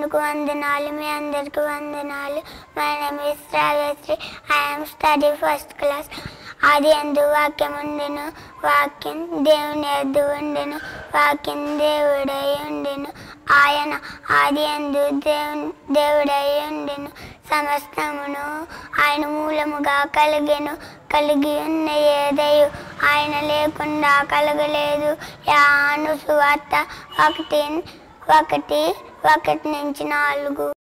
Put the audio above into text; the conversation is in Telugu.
మీకు వందనాలు మీ అందరికి వందనాలు my name is Rajashree I'm study first class ఆది ఎందు వాక్యం ఉండెను వాక్యం దేవుని ఎద్దు ఉండెను వాక్యం దేవుడై ఉండెను ఆయన ఆది ఎందు దేవుని దేవుడై ఉండెను సమస్తమును ఆయన మూలముగా కలిగెను కలిగి ఉన్న ఏదయు ఆయన లేకుండా కలగలేదు యాను సువార్త ఒకటి ఒకటి ఒకటి నుంచి నాలుగు